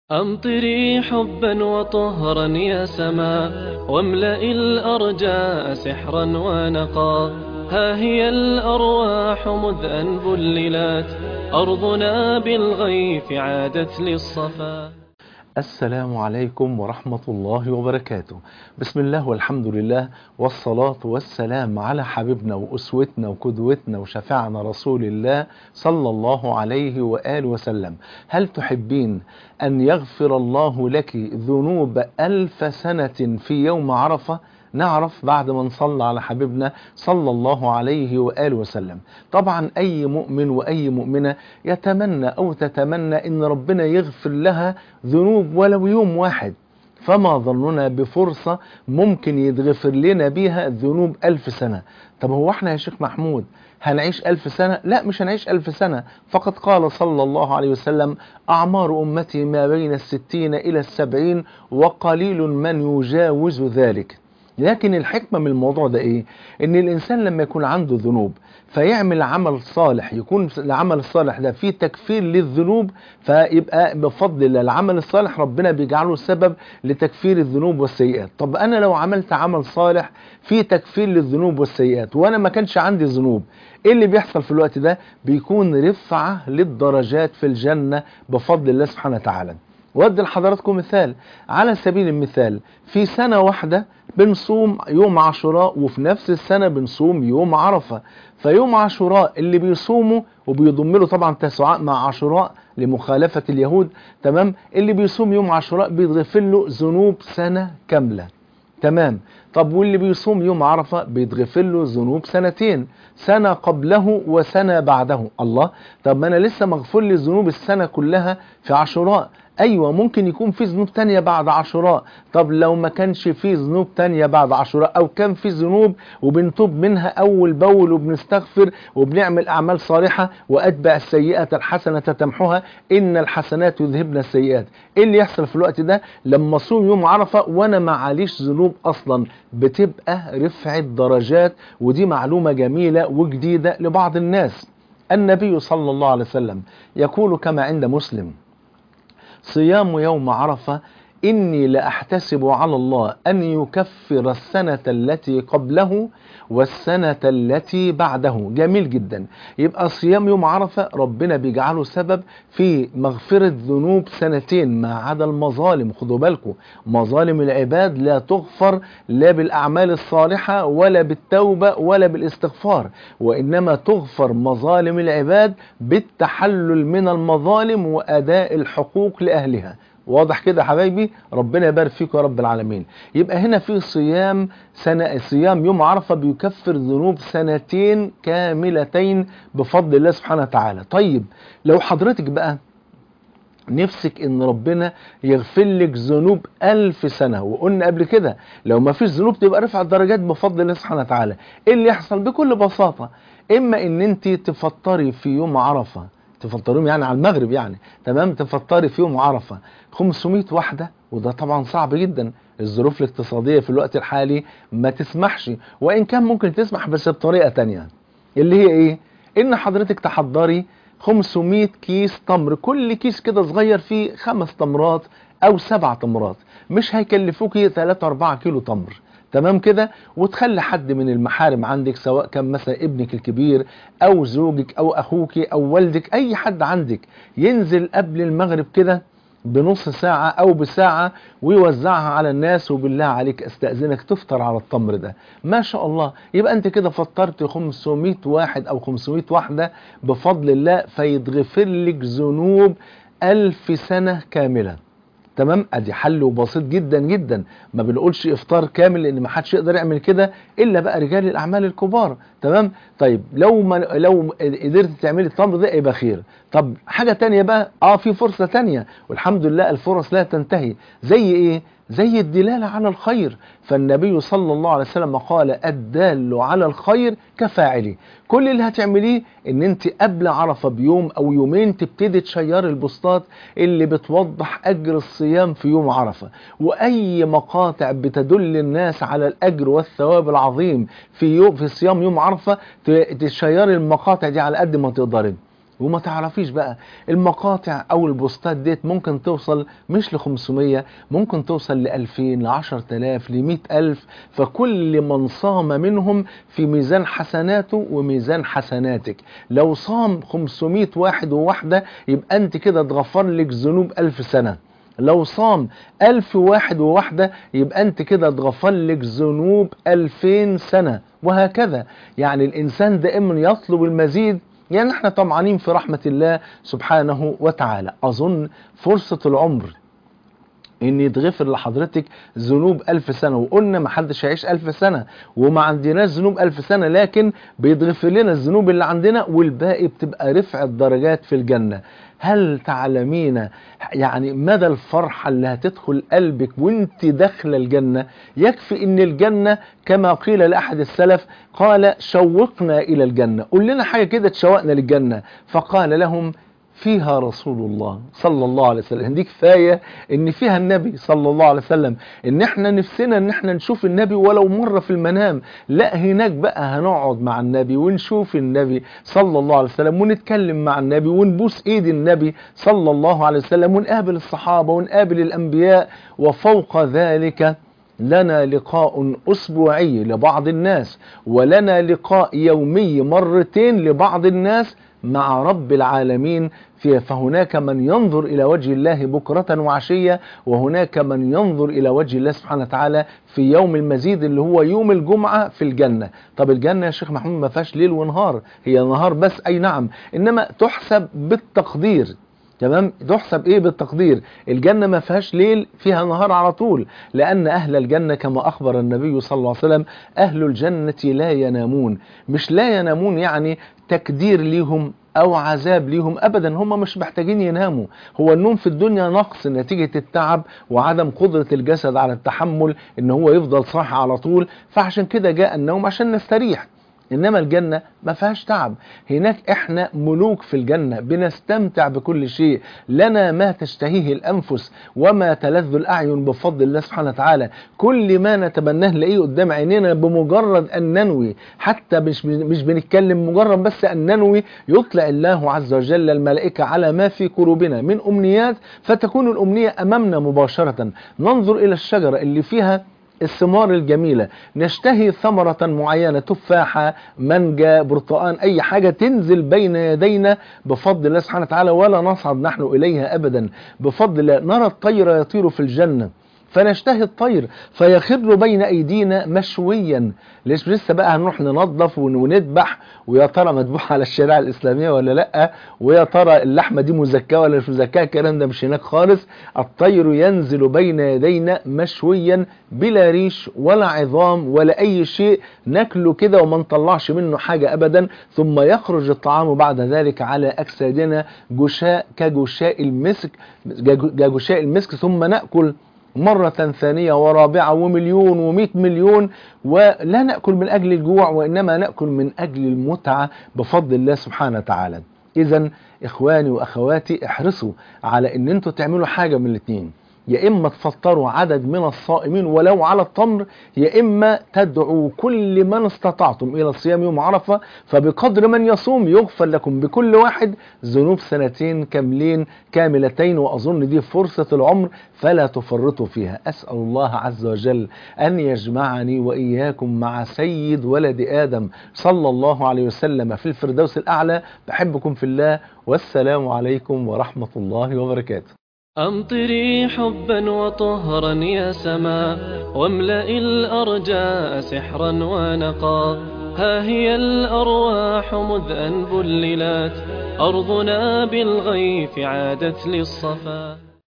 أمطري حبا وطهرا يا سماء واملأ الأرجاء سحرا ونقا ها هي الأرواح مذ أن بللت أرضنا بالغيث عادت للصفا السلام عليكم ورحمة الله وبركاته بسم الله والحمد لله والصلاة والسلام على حبيبنا وأسوتنا وقدوتنا وشفاعنا رسول الله صلى الله عليه وآله وسلم هل تحبين أن يغفر الله لك ذنوب ألف سنة في يوم عرفة نعرف بعد ما نصلى على حبيبنا صلى الله عليه وآله وسلم طبعا أي مؤمن وأي مؤمنة يتمنى أو تتمنى أن ربنا يغفر لها ذنوب ولو يوم واحد فما ظننا بفرصة ممكن يتغفر لنا بيها ذنوب ألف سنة طب هو احنا يا شيخ محمود هنعيش ألف سنة لا مش هنعيش ألف سنة فقد قال صلى الله عليه وسلم أعمار أمتي ما بين الستين إلى السبعين وقليل من يجاوز ذلك لكن الحكمة من الموضوع ده ايه ان الانسان لما يكون عنده ذنوب فيعمل عمل صالح يكون العمل الصالح ده فيه تكفير للذنوب فيبقى بفضل الله العمل الصالح ربنا بيجعله سبب لتكفير الذنوب والسيئات طب انا لو عملت عمل صالح فيه تكفير للذنوب والسيئات وانا ما كانش عندي ذنوب ايه اللي بيحصل في الوقت ده بيكون رفعة للدرجات في الجنة بفضل الله سبحانه وتعالى ودي لحضراتكم مثال على سبيل المثال في سنة واحدة بنصوم يوم عاشوراء وفي نفس السنة بنصوم يوم عرفة فيوم عاشوراء اللي بيصوموا وبيضم له طبعا تسعاء مع عاشوراء لمخالفة اليهود تمام اللي بيصوم يوم عاشوراء بيتغفر له ذنوب سنة كاملة تمام طب واللي بيصوم يوم عرفة بيتغفر له ذنوب سنتين سنة قبله وسنة بعده الله طب ما انا لسه مغفور لي ذنوب السنة كلها في عاشوراء ايوه ممكن يكون في ذنوب تانية بعد عاشوراء طب لو ما كانش في ذنوب تانية بعد عاشوراء او كان في ذنوب وبنتوب منها اول باول وبنستغفر وبنعمل اعمال صالحة واتبع السيئة الحسنة تمحوها ان الحسنات يذهبن السيئات ايه اللي يحصل في الوقت ده لما اصوم يوم عرفة وانا ما عليش ذنوب اصلا بتبقى رفعة درجات ودي معلومة جميلة وجديدة لبعض الناس النبي صلى الله عليه وسلم يقول كما عند مسلم صيام يوم عرفة إني لأحتسب على الله أن يكفر السنة التي قبله والسنة التي بعده جميل جدا يبقى صيام يوم عرفة ربنا بيجعله سبب في مغفرة ذنوب سنتين ما عدا المظالم خدوا بالكم مظالم العباد لا تغفر لا بالأعمال الصالحة ولا بالتوبة ولا بالاستغفار وإنما تغفر مظالم العباد بالتحلل من المظالم وأداء الحقوق لأهلها واضح كده حبايبي ربنا يبارك فيكم يا رب العالمين يبقى هنا في صيام سنة صيام يوم عرفة بيكفر ذنوب سنتين كاملتين بفضل الله سبحانه وتعالى طيب لو حضرتك بقى نفسك ان ربنا يغفر لك ذنوب ألف سنة وقلنا قبل كده لو ما فيش ذنوب تبقى رفع الدرجات بفضل الله سبحانه وتعالى ايه اللي يحصل بكل بساطة اما ان انت تفطري في يوم عرفة تفطريهم يعني على المغرب يعني تمام تفطري في يوم عرفة 500 واحدة وده طبعا صعب جدا الظروف الاقتصادية في الوقت الحالي ما تسمحش وإن كان ممكن تسمح بس بطريقة تانية اللي هي إيه إن حضرتك تحضري 500 كيس تمر كل كيس كده صغير فيه خمس تمرات أو سبع تمرات مش هيكلفوكي 3 4 كيلو تمر تمام كده وتخلي حد من المحارم عندك سواء كان مثلا ابنك الكبير او زوجك او اخوك او والدك اي حد عندك ينزل قبل المغرب كده بنص ساعة أو بساعة ويوزعها على الناس وبالله عليك استأذنك تفطر على التمر ده ما شاء الله يبقى أنت كده فطرت 500 واحد أو 500 واحدة بفضل الله فيتغفر لك ذنوب ألف سنة كاملة تمام ادي حل بسيط جدا جدا ما بنقولش افطار كامل لان ما حدش يقدر يعمل كده الا بقى رجال الاعمال الكبار تمام طيب لو ما لو قدرت تعملي التمر ده يبقى خير طب حاجه تانية بقى اه في فرصه تانية والحمد لله الفرص لا تنتهي زي ايه زي الدلالة على الخير فالنبي صلى الله عليه وسلم قال الدال على الخير كفاعله كل اللي هتعمليه ان انت قبل عرفة بيوم او يومين تبتدي تشير البوستات اللي بتوضح اجر الصيام في يوم عرفة واي مقاطع بتدل الناس على الاجر والثواب العظيم في يوم في صيام يوم عرفة تشيري المقاطع دي على قد ما تقدري وما تعرفيش بقى المقاطع او البوستات ديت ممكن توصل مش ل 500 ممكن توصل ل 2000 ل 10000 ل 100000 فكل من صام منهم في ميزان حسناته وميزان حسناتك لو صام 500 واحد وواحدة يبقى انت كده اتغفر لك ذنوب 1000 سنة لو صام ألف واحد وواحدة يبقى أنت كده اتغفر لك ذنوب ألفين سنة وهكذا يعني الإنسان دائما يطلب المزيد يعني احنا طمعانين في رحمة الله سبحانه وتعالى أظن فرصة العمر ان يتغفر لحضرتك ذنوب ألف سنة وقلنا ما حدش هيعيش ألف سنة وما عندناش ذنوب ألف سنة لكن بيتغفر لنا الذنوب اللي عندنا والباقي بتبقى رفع الدرجات في الجنة هل تعلمين يعني مدى الفرحة اللي هتدخل قلبك وانت داخله الجنة يكفي ان الجنة كما قيل لأحد السلف قال شوقنا إلى الجنة قل لنا حاجة كده تشوقنا للجنة فقال لهم فيها رسول الله صلى الله عليه وسلم دي كفاية ان فيها النبي صلى الله عليه وسلم ان احنا نفسنا ان احنا نشوف النبي ولو مرة في المنام لا هناك بقى هنقعد مع النبي ونشوف النبي صلى الله عليه وسلم ونتكلم مع النبي ونبوس ايد النبي صلى الله عليه وسلم ونقابل الصحابة ونقابل الانبياء وفوق ذلك لنا لقاء أسبوعي لبعض الناس ولنا لقاء يومي مرتين لبعض الناس مع رب العالمين فهناك من ينظر إلى وجه الله بكرة وعشية وهناك من ينظر إلى وجه الله سبحانه وتعالى في يوم المزيد اللي هو يوم الجمعة في الجنة طب الجنة يا شيخ محمود ما فيهاش ليل ونهار هي نهار بس أي نعم إنما تحسب بالتقدير تمام تحسب ايه بالتقدير الجنة ما فيهاش ليل فيها نهار على طول لان اهل الجنة كما اخبر النبي صلى الله عليه وسلم اهل الجنة لا ينامون مش لا ينامون يعني تكدير ليهم او عذاب ليهم ابدا هم مش محتاجين يناموا هو النوم في الدنيا نقص نتيجة التعب وعدم قدرة الجسد على التحمل ان هو يفضل صاحي على طول فعشان كده جاء النوم عشان نستريح انما الجنة ما فيهاش تعب هناك احنا ملوك في الجنة بنستمتع بكل شيء لنا ما تشتهيه الانفس وما تلذ الاعين بفضل الله سبحانه وتعالى كل ما نتمناه نلاقيه قدام عينينا بمجرد ان ننوي حتى مش مش بنتكلم مجرد بس ان ننوي يطلع الله عز وجل الملائكة على ما في قلوبنا من امنيات فتكون الامنية امامنا مباشرة ننظر الى الشجرة اللي فيها الثمار الجميلة نشتهي ثمرة معينة تفاحة مانجا برتقان أي حاجة تنزل بين يدينا بفضل الله سبحانه وتعالى ولا نصعد نحن إليها أبدا بفضل الله نرى الطير يطير في الجنة فنشتهي الطير فيخر بين ايدينا مشويا ليش لسه بقى هنروح ننظف وندبح ويا ترى مذبوح على الشريعه الاسلاميه ولا لا ويا ترى اللحمه دي مزكاه ولا مش مزكاه الكلام ده مش هناك خالص الطير ينزل بين يدينا مشويا بلا ريش ولا عظام ولا اي شيء ناكله كده وما نطلعش منه حاجه ابدا ثم يخرج الطعام بعد ذلك على اجسادنا جشاء كجشاء المسك كجشاء المسك ثم ناكل مرة ثانية ورابعة ومليون ومئة مليون ولا نأكل من أجل الجوع وإنما نأكل من أجل المتعة بفضل الله سبحانه وتعالى إذا إخواني وأخواتي احرصوا على أن أنتوا تعملوا حاجة من الاثنين يا إما تفطروا عدد من الصائمين ولو على التمر يا إما تدعوا كل من استطعتم إلى صيام يوم عرفة فبقدر من يصوم يغفر لكم بكل واحد ذنوب سنتين كاملين كاملتين وأظن دي فرصة العمر فلا تفرطوا فيها أسأل الله عز وجل أن يجمعني وإياكم مع سيد ولد آدم صلى الله عليه وسلم في الفردوس الأعلى بحبكم في الله والسلام عليكم ورحمة الله وبركاته أمطري حبا وطهرا يا سماء واملئ الأرجاء سحرا ونقا ها هي الأرواح مذ أن بللت أرضنا بالغيث عادت للصفا